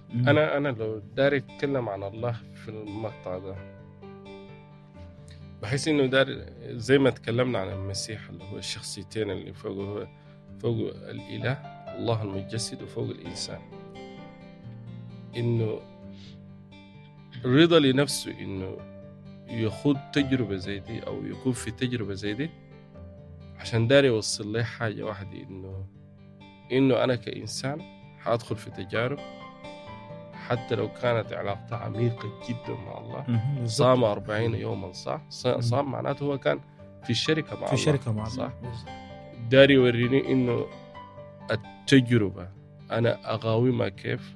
مم. انا انا لو داري اتكلم عن الله في المقطع ده بحس انه دار زي ما تكلمنا عن المسيح اللي هو الشخصيتين اللي فوقه هو فوق الاله الله المتجسد وفوق الانسان انه رضا لنفسه انه يخوض تجربه زي دي او يكون في تجربه زي دي عشان داري يوصل لي حاجه واحده انه انه انا كانسان حادخل في تجارب حتى لو كانت علاقتها عميقه جدا مع الله مهم. بالضبط. صام 40 يوما صح؟ ص- صام معناته هو كان في الشركه مع في الله شركه مع صح؟ الله. داري يوريني انه التجربه انا اقاومها كيف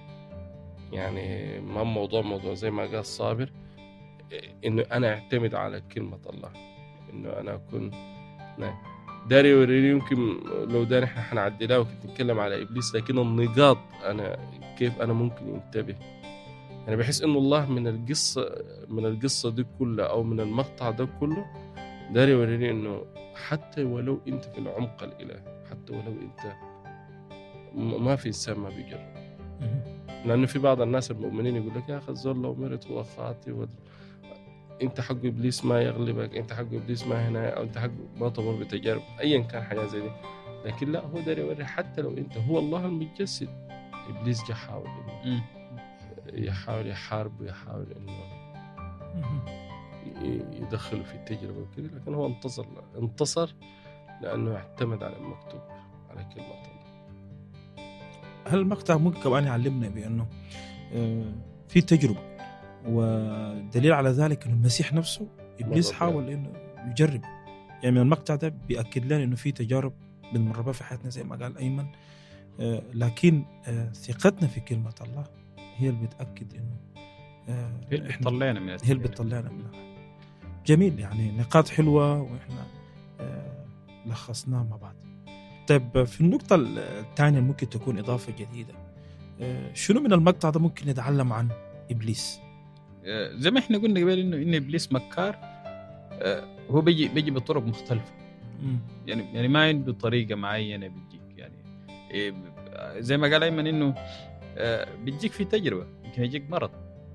يعني ما موضوع موضوع زي ما قال صابر انه انا اعتمد على كلمه الله انه انا اكون نعم. داري يوريني يمكن لو داري احنا حنعدلها وكنت نتكلم على ابليس لكن النقاط انا كيف انا ممكن انتبه انا بحس انه الله من القصه من القصه دي كلها او من المقطع ده كله داري يوريني انه حتى ولو انت في العمق الالهي حتى ولو انت م- ما في انسان ما بيجرب مهم. لانه في بعض الناس المؤمنين يقول لك يا اخي الزول لو مرت هو خاطي و... انت حق ابليس ما يغلبك انت حق ابليس ما هنا او انت حق ما تمر بتجارب ايا كان حاجه زي دي لكن لا هو داري يوري حتى لو انت هو الله المتجسد ابليس جا حاول انه مم. يحاول يحارب ويحاول انه مهم. ي- يدخله في التجربه وكذا لكن هو انتصر انتصر لانه اعتمد على المكتوب على كلمه الله هل المقطع ممكن كمان يعلمنا بانه آه، في تجربه ودليل على ذلك انه المسيح نفسه ابليس مرة حاول انه يجرب يعني من المقطع ده بياكد لنا انه في تجارب بنمر بها في حياتنا زي ما قال ايمن آه، لكن آه، ثقتنا في كلمه الله هي اللي بتاكد انه آه، هي اللي إحنا- بتطلعنا من هي اللي التجارب. بتطلعنا منها جميل يعني نقاط حلوه واحنا آه، لخصناها مع بعض طيب في النقطة الثانية اللي ممكن تكون إضافة جديدة آه، شنو من المقطع ده ممكن نتعلم عن إبليس آه، زي ما احنا قلنا قبل انه ان ابليس مكار آه، هو بيجي بيجي بطرق مختلفه يعني يعني ما عنده طريقه معينه بيجيك يعني إيه، زي ما قال ايمن انه آه، بيجيك في تجربه يمكن يجيك مرض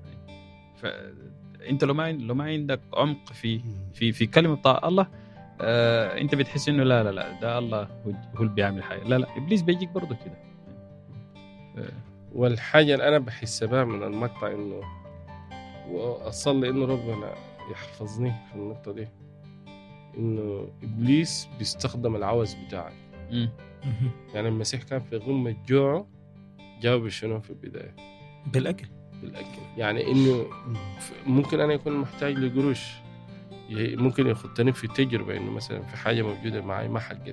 فانت لو ما عند- لو ما عندك عمق في في في كلمه بتاع الله آه انت بتحس انه لا لا لا ده الله هو هو اللي بيعمل حاجه لا لا ابليس بيجيك برضه كده والحاجة اللي أنا بحس بها من المقطع إنه وأصلي إنه ربنا يحفظني في النقطة دي إنه إبليس بيستخدم العوز بتاعك مم. يعني المسيح كان في غمة جوعه جاوب شنو في البداية بالأكل بالأكل يعني إنه ف- ممكن أنا يكون محتاج لقروش ي- ممكن يخطني في تجربة إنه مثلا في حاجة موجودة معي ما حقتي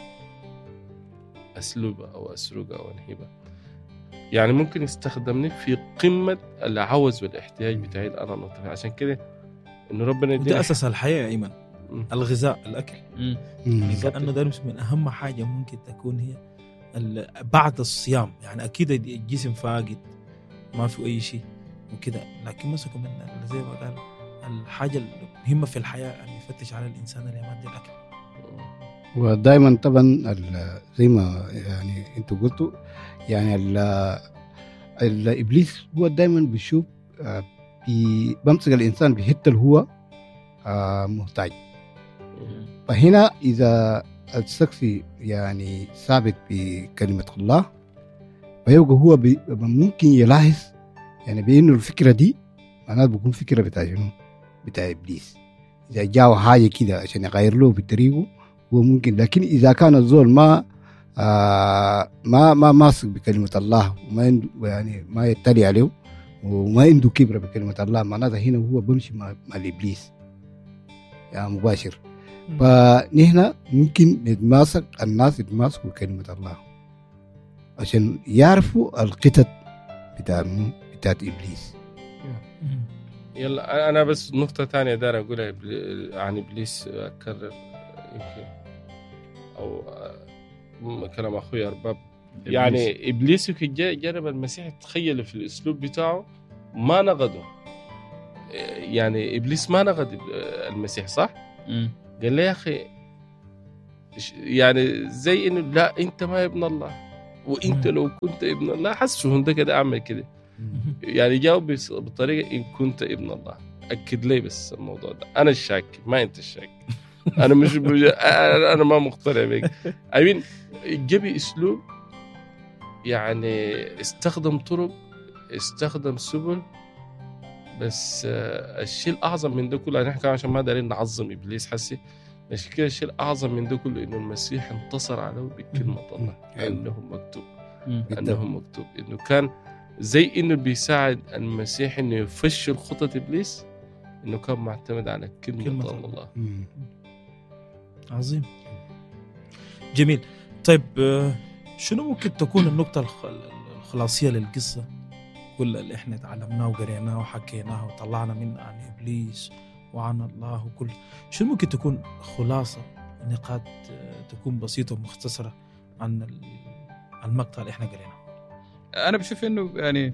أسلوبها أو أسرقها أو أنهبها يعني ممكن يستخدمني في قمة العوز والإحتياج بتاعي اللي أنا نطفي عشان كده إنه ربنا وده يدينا أساس الحياة يا أيمن مم. الغذاء الأكل مم. بالظبط. لأنه ده من أهم حاجة ممكن تكون هي ال- بعد الصيام يعني أكيد الجسم فاقد ما في أي شيء وكده لكن مسكوا من ال- زي ما قال الحاجة المهمة في الحياة أن يفتش على الإنسان اللي مادة الأكل ودائما طبعا ال- زي ما يعني انتوا قلتوا يعني ال- الابليس هو دائما بيشوف آه، بي- بمسك الانسان بحته اللي هو آه، محتاج فهنا اذا الشخص يعني ثابت بكلمه الله فيبقى هو بي ممكن يلاحظ يعني بانه الفكره دي معناته بيكون فكره بتاع شنو؟ بتاع ابليس اذا جاء حاجه كده عشان يغير له بطريقه هو ممكن لكن اذا كان الزول ما آه ما ما ماسك بكلمه الله وما عنده يعني ما يتلي عليه وما عنده كبره بكلمه الله معناتها هنا هو بمشي مع, مع الابليس يعني مباشر فنحن ممكن نتماسك الناس يتماسكوا بكلمه الله عشان يعرفوا القطط بتاع بتاعت ابليس يلا أنا بس نقطة ثانية دار أقولها إبل- عن إبليس أكرر يمكن أو آه، كلام أخوي أرباب يعني ابليس يمكن جا- جرب المسيح تخيل في الاسلوب بتاعه ما نقده يعني ابليس ما نقد المسيح صح؟ مم. قال له يا اخي ش- يعني زي انه لا انت ما ابن الله وانت مم. لو كنت ابن الله حس في هندا كده اعمل كده يعني جاوب بس- بطريقه ان كنت ابن الله اكد لي بس الموضوع ده انا الشاك ما انت الشاك انا مش بج... انا أنا ما مقتنع بك امين جبي اسلوب يعني استخدم طرق استخدم سبل بس آه، الشيء الاعظم من ده كله نحن كمان عشان ما دارين نعظم ابليس حسي عشان كده الشيء الاعظم من ده كله انه المسيح انتصر عليه بكلمه الله انه مكتوب مم. انه مكتوب انه كان زي انه بيساعد المسيح انه يفشل خطط ابليس انه كان معتمد على كلمه, كلمة كلمة الله. الله مم. عظيم جميل طيب آه، شنو ممكن تكون النقطة الخ- الخلاصية للقصة كل اللي احنا تعلمناه وقريناه وحكيناه وطلعنا منه عن ابليس وعن الله وكل شنو ممكن تكون خلاصة نقاط آه، تكون بسيطة ومختصرة عن ال- المقطع اللي احنا قريناه انا بشوف انه يعني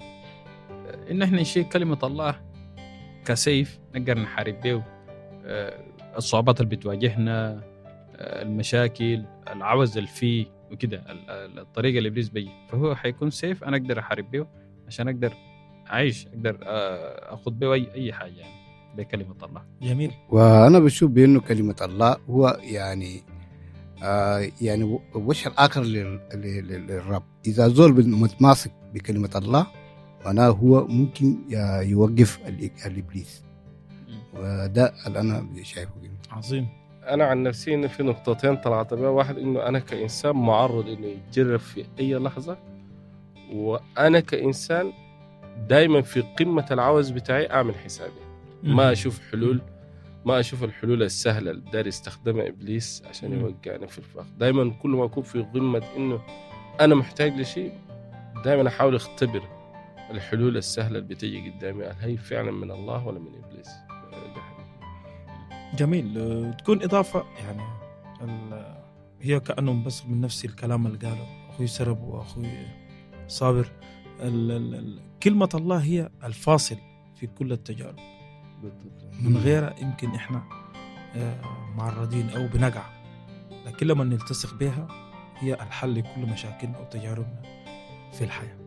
ان احنا نشيل كلمه الله كسيف نقدر نحارب به آه، الصعوبات اللي بتواجهنا آه، المشاكل العوز اللي فيه وكده ال- ال- الطريقه اللي ابليس بي فهو حيكون سيف انا اقدر احارب به عشان اقدر اعيش اقدر آه، اخذ به اي اي حاجه يعني بكلمه الله جميل وانا بشوف بانه كلمه الله هو يعني آه يعني و- وش الاخر لل- لل- لل- للرب اذا زول متماسك بكلمه الله معناه هو ممكن ي- يوقف ال- الابليس وده اللي انا شايفه كده. عظيم انا عن نفسي انه في نقطتين طلعت بها واحد انه انا كانسان معرض انه يتجرب في اي لحظه وانا كانسان دائما في قمه العوز بتاعي اعمل حسابي ما اشوف حلول ما اشوف الحلول السهله اللي داري يستخدمها ابليس عشان مم. يوقعني في الفخ دائما كل ما اكون في قمه انه انا محتاج لشيء دائما احاول اختبر الحلول السهله اللي بتيجي قدامي هل هي فعلا من الله ولا من ابليس ده حقيقي. جميل آه، تكون إضافة يعني ال- هي كأنهم بس من نفس الكلام اللي قاله أخوي سرب وأخوي صابر ال- ال- ال- كلمة الله هي الفاصل في كل التجارب بالضبط. من غيرها يمكن إحنا آه، معرضين أو بنقع لكن لما نلتصق بها هي الحل لكل مشاكلنا وتجاربنا في الحياة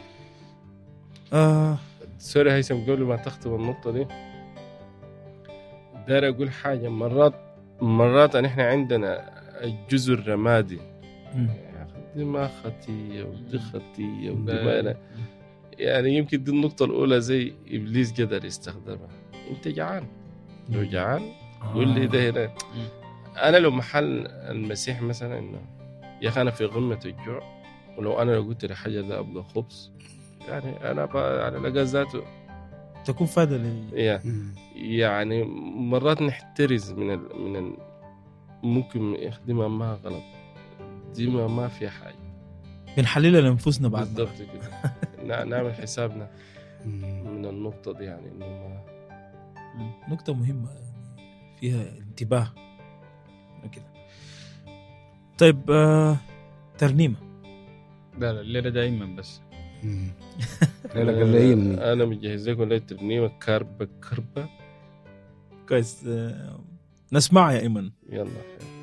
آه سوري هيثم قبل ما تختم النقطة دي داير أقول حاجة مرات مرات إن إحنا عندنا الجزء الرمادي مم. يا أخي دي ما خطية ودي خطية ودي ب- ما يعني يمكن دي النقطة الأولى زي إبليس قدر يستخدمها أنت جعان لو جعان قول لي ده هنا أنا لو محل المسيح مثلا إنه يا أخي أنا في قمة الجوع ولو أنا لو قلت لحاجة ده أبغى خبز يعني أنا بقى على لقى ذاته تكون فائدة لي يا مم. يعني مرات نحترز من ال... من ال... ممكن يخدمها ما غلط دي ما, ما في حاجه بنحللها لأنفسنا بعد بالضبط كده نع- نعمل حسابنا مم. من النقطه دي يعني انه ما نقطة مهمة يعني فيها انتباه كده طيب آه ترنيمة لا لا الليله دائما بس مم. لا لا قال لي هي من- انا مجهز لكم ليله ترنيمه كربه كربه كويس آه نسمعها يا ايمن يلا